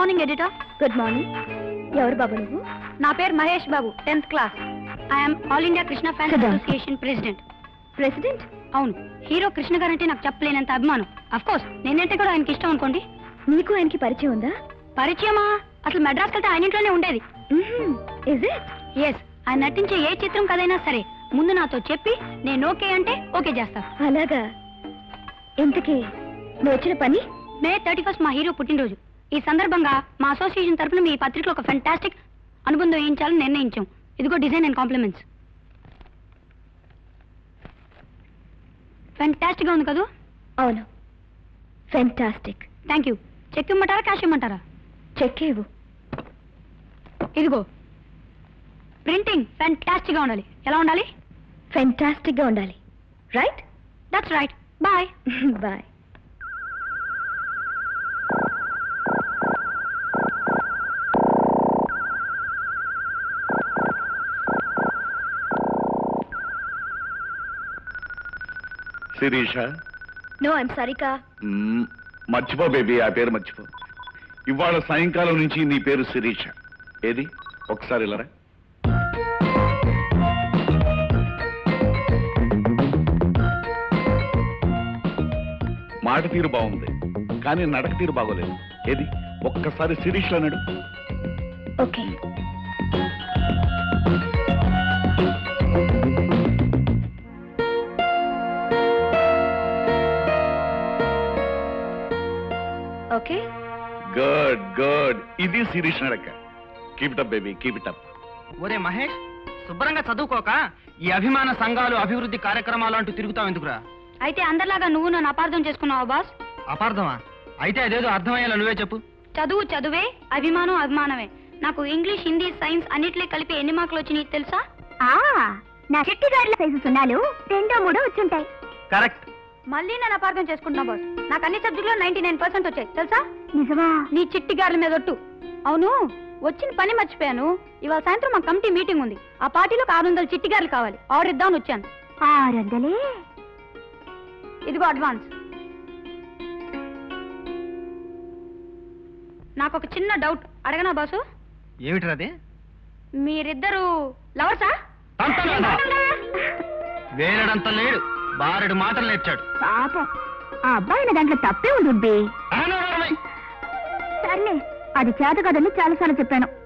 Morning editor good morning ఎవరు బాబు నువ్వు నా పేరు Mahesh Babu tenth class I'm all India Krishna fans Sit down. Association president president అవును హీరో కృష్ణ గారంటే నాకు చెప్పలేనంత అభిమానం అఫ్ కోర్స్ నేనంటే కూడా ఆయనకి ఇష్టం అనుకోండి నీకు ఆయనకి పరిచయం ఉందా పరిచయమా అసలు మెడ్రాస్ వెళ్తే ఆయన ఇంట్లోనే ఉండేది ఇజ్ ఇట్ ఎస్ ఆయన నటించే ఏ చిత్రం కదైనా సరే ముందు నాతో చెప్పి నేను ఓకే అంటే ఓకే చేస్తా అలాగా ఇంతకీ నువ్వు వచ్చిన పని మే థర్టీ ఫస్ట్ మా హీరో పుట్టినరోజు ఈ సందర్భంగా మా అసోసియేషన్ తరపున మీ పత్రికలో ఒక ఫెంటాస్టిక్ అనుబంధం వేయించాలని నిర్ణయించాం ఇదిగో డిజైన్ అండ్ కాంప్లిమెంట్స్ ఫెంటాస్టిక్ గా ఉంది కదా అవును ఫెంటాస్టిక్ థ్యాంక్ యూ చెక్ ఇమ్మంటారా క్యాష్ ఇమ్మంటారా చెక్ ఇవ్వు ఇదిగో ప్రింటింగ్ ఫెంటాస్టిక్ గా ఉండాలి ఎలా ఉండాలి ఫెంటాస్టిక్ గా ఉండాలి right that's right bye bye Sirisha no I'm సారీకా మ్మ్, మర్చిపో బేబీ ఆ పేరు మర్చిపో ఇవాళ సాయంకాలం నుంచి నీ పేరు శిరీష ఏది ఒకసారి ఇలారా మాట తీరు బాగుంది కానీ నడక తీరు బాగోలేదు ఏది ఒక్కసారి శిరీష్ అన్నాడు ఓకే ఓకే గుడ్ గుడ్ ఇది శిరీష్ నడక keep it up baby keep it up ఒరే మహేష్ శుభ్రంగా చదువుకోక ఈ అభిమాన సంఘాలు అభివృద్ధి కార్యక్రమాలు అంటూ తిరుగుతావు ఎందుకురా అయితే అందరిలాగా నువ్వు నన్ను అపార్థం చేసుకున్నావు బాస్ అపార్థమా అయితే అదేదో అర్థమయ్యేలా నువ్వే చెప్పు చదువు చదువే అభిమానం అభిమానమే నాకు ఇంగ్లీష్ హిందీ సైన్స్ అన్నిట్లో కలిపి ఎన్ని మార్కులు వచ్చినాయి తెలుసా నా చెట్టి గాడ్ల సైజు సున్నాలు రెండో మూడో వచ్చుంటాయి కరెక్ట్ మళ్ళీ నన్ను అపార్థం చేసుకుంటున్నా బాస్ నాకు అన్ని సబ్జెక్టులో నైన్టీ నైన్ పర్సెంట్ వచ్చాయి తెలుసా నిజమా నీ చిట్టి గార్ల మీద ఒట్టు అవును వచ్చిన పని మర్చిపోయాను ఇవాళ సాయంత్రం మా కమిటీ మీటింగ్ ఉంది ఆ పార్టీలో ఆరు వందల చిట్టి గారులు కావాలి ఆర్డర్ ఇద్దామని వచ్చాను ఆరు వందలే ఇదిగో అడ్వాన్స్ నాకు ఒక చిన్న డౌట్ అడగనా బాసు ఏమిటిరది మీరిద్దరు లవర్సా వేలడంత లేడు బారెడు మాటలు నేర్చాడు పాపం ఆ అబ్బాయి దాంట్లో తప్పే ఉంది ఆనవరమై. సర్లే అది చేత కదని చాలాసార్లు చెప్పాను